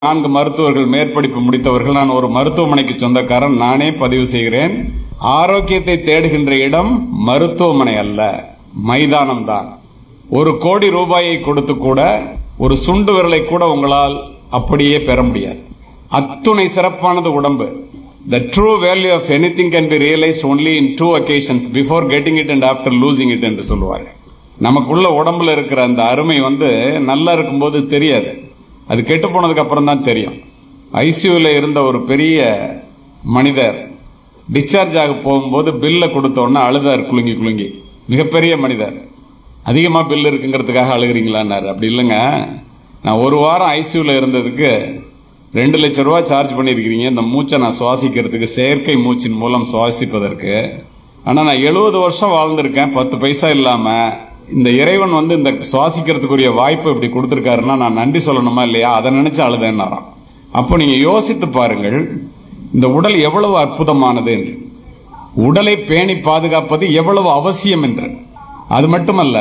நான்கு மருத்துவர்கள் மேற்படிப்பு முடித்தவர்கள் நான் ஒரு மருத்துவமனைக்கு சொந்தக்காரன் நானே பதிவு செய்கிறேன் ஆரோக்கியத்தை தேடுகின்ற இடம் மருத்துவமனை அல்ல மைதானம் தான் ஒரு கோடி ரூபாயை கொடுத்து கூட ஒரு சுண்டு விரலை கூட உங்களால் அப்படியே பெற முடியாது அத்துணை சிறப்பானது உடம்பு The true value of anything can be realized only in two occasions before getting it and after losing it என்று சொல்லுவார்கள் நமக்குள்ள உடம்புல இருக்கிற அந்த அருமை வந்து நல்லா இருக்கும்போது தெரியாது அது கெட்டு போனதுக்கு அப்புறம் தான் தெரியும் ஐசியூல இருந்த ஒரு பெரிய மனிதர் டிஸ்சார்ஜ் ஆக போகும்போது பில்லை கொடுத்தோன்னே அழுதார் குலுங்கி குலுங்கி மிகப்பெரிய மனிதர் அதிகமாக பில் இருக்குங்கிறதுக்காக அழுகிறீங்களான்னாரு அப்படி இல்லைங்க நான் ஒரு வாரம் ஐசியூல இருந்ததுக்கு ரெண்டு லட்ச ரூபா சார்ஜ் பண்ணியிருக்கிறீங்க இந்த மூச்சை நான் சுவாசிக்கிறதுக்கு செயற்கை மூச்சின் மூலம் சுவாசிப்பதற்கு ஆனால் நான் எழுபது வருஷம் வாழ்ந்திருக்கேன் பத்து பைசா இல்லாமல் இந்த இறைவன் வந்து இந்த சுவாசிக்கிறதுக்குரிய வாய்ப்பு இப்படி கொடுத்துருக்காருன்னா நான் நன்றி சொல்லணுமா இல்லையா அதை நினைச்சு அழுதேன்னாராம் அப்போ நீங்க யோசித்து பாருங்கள் இந்த உடல் எவ்வளவு அற்புதமானது என்று உடலை பேணி பாதுகாப்பது எவ்வளவு அவசியம் என்று அது மட்டுமல்ல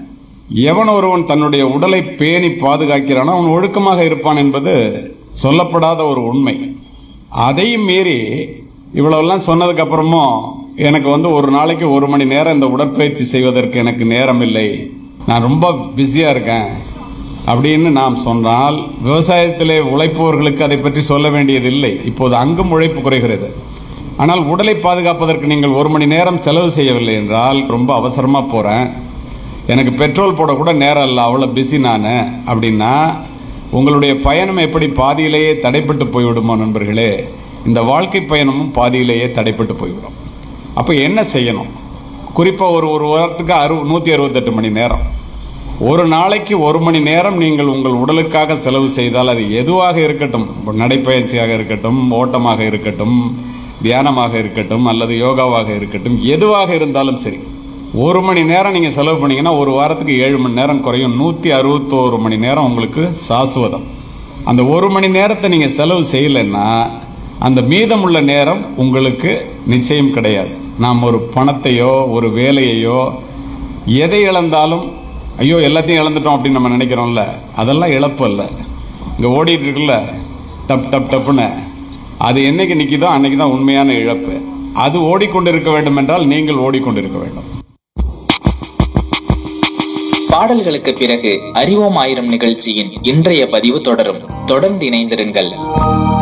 எவன் ஒருவன் தன்னுடைய உடலை பேணி பாதுகாக்கிறானோ அவன் ஒழுக்கமாக இருப்பான் என்பது சொல்லப்படாத ஒரு உண்மை அதையும் மீறி இவ்வளவெல்லாம் சொன்னதுக்கு அப்புறமும் எனக்கு வந்து ஒரு நாளைக்கு ஒரு மணி நேரம் இந்த உடற்பயிற்சி செய்வதற்கு எனக்கு நேரம் இல்லை நான் ரொம்ப பிஸியா இருக்கேன் அப்படின்னு நாம் சொன்னால் விவசாயத்திலே உழைப்பவர்களுக்கு அதை பற்றி சொல்ல வேண்டியதில்லை இப்போது அங்கும் உழைப்பு குறைகிறது ஆனால் உடலை பாதுகாப்பதற்கு நீங்கள் ஒரு மணி நேரம் செலவு செய்யவில்லை என்றால் ரொம்ப அவசரமா போறேன் எனக்கு பெட்ரோல் போட கூட நேரம் இல்லை அவ்வளோ பிஸி நான் அப்படின்னா உங்களுடைய பயணம் எப்படி பாதியிலேயே தடைப்பட்டு போய்விடுமோ நண்பர்களே இந்த வாழ்க்கை பயணமும் பாதியிலேயே தடைப்பட்டு போய்விடும் அப்போ என்ன செய்யணும் குறிப்பாக ஒரு ஒரு வாரத்துக்கு அறு நூற்றி அறுபத்தெட்டு மணி நேரம் ஒரு நாளைக்கு ஒரு மணி நேரம் நீங்கள் உங்கள் உடலுக்காக செலவு செய்தால் அது எதுவாக இருக்கட்டும் நடைப்பயிற்சியாக இருக்கட்டும் ஓட்டமாக இருக்கட்டும் தியானமாக இருக்கட்டும் அல்லது யோகாவாக இருக்கட்டும் எதுவாக இருந்தாலும் சரி ஒரு மணி நேரம் நீங்கள் செலவு பண்ணீங்கன்னா ஒரு வாரத்துக்கு ஏழு மணி நேரம் குறையும் நூற்றி அறுபத்தோரு மணி நேரம் உங்களுக்கு சாசுவதம் அந்த ஒரு மணி நேரத்தை நீங்கள் செலவு செய்யலைன்னா அந்த மீதமுள்ள நேரம் உங்களுக்கு நிச்சயம் கிடையாது நாம் ஒரு பணத்தையோ ஒரு வேலையையோ எதை இழந்தாலும் ஐயோ எல்லாத்தையும் இழந்துட்டோம் அப்படின்னு நம்ம நினைக்கிறோம்ல அதெல்லாம் இழப்பு அல்ல இங்கே ஓடிட்டு இருக்குல்ல டப் டப் டப்புன்னு அது என்னைக்கு நிற்கிதோ அன்னைக்கு தான் உண்மையான இழப்பு அது ஓடிக்கொண்டிருக்க வேண்டும் என்றால் நீங்கள் ஓடிக்கொண்டிருக்க வேண்டும் பாடல்களுக்கு பிறகு அறிவோம் ஆயிரம் நிகழ்ச்சியின் இன்றைய பதிவு தொடரும் தொடர்ந்து இணைந்திருங்கள்